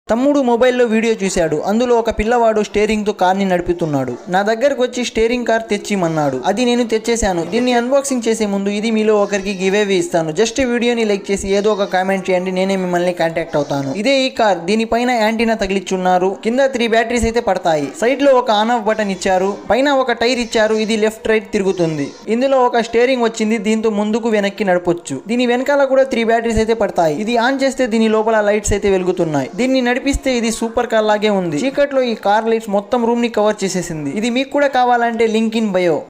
తమ్ముడు మొబైల్లో వీడియో చూశాడు అందులో ఒక పిల్లవాడు స్టేరింగ్ తో కార్ ని నడుపుతున్నాడు నా దగ్గరకు వచ్చి స్టేరింగ్ కార్ తెచ్చిమన్నాడు అది నేను తెచ్చేశాను దీన్ని అన్బాక్సింగ్ చేసే ముందు ఇది మీలో ఒకరికి గివేవే ఇస్తాను జస్ట్ వీడియోని లైక్ చేసి ఏదో ఒక కామెంట్ చేయండి నేనే మిమ్మల్ని కాంటాక్ట్ అవుతాను ఇదే ఈ కార్ దీనిపైన యాంటీనా తగిలిచ్చున్నారు కింద త్రీ బ్యాటరీస్ అయితే పడతాయి సైడ్ లో ఒక ఆన్ ఆఫ్ బటన్ ఇచ్చారు పైన ఒక టైర్ ఇచ్చారు ఇది లెఫ్ట్ రైట్ తిరుగుతుంది ఇందులో ఒక స్టేరింగ్ వచ్చింది దీంతో ముందుకు వెనక్కి నడపొచ్చు దీని వెనకాల కూడా త్రీ బ్యాటరీస్ అయితే పడతాయి ఇది ఆన్ చేస్తే దీని లోపల లైట్స్ అయితే వెలుగుతున్నాయి దీన్ని నడిపిస్తే ఇది సూపర్ కార్ లాగే ఉంది చీకట్లో ఈ కార్ లైట్స్ మొత్తం రూమ్ ని కవర్ చేసేసింది ఇది మీకు కూడా కావాలంటే లింక్ ఇన్ బయో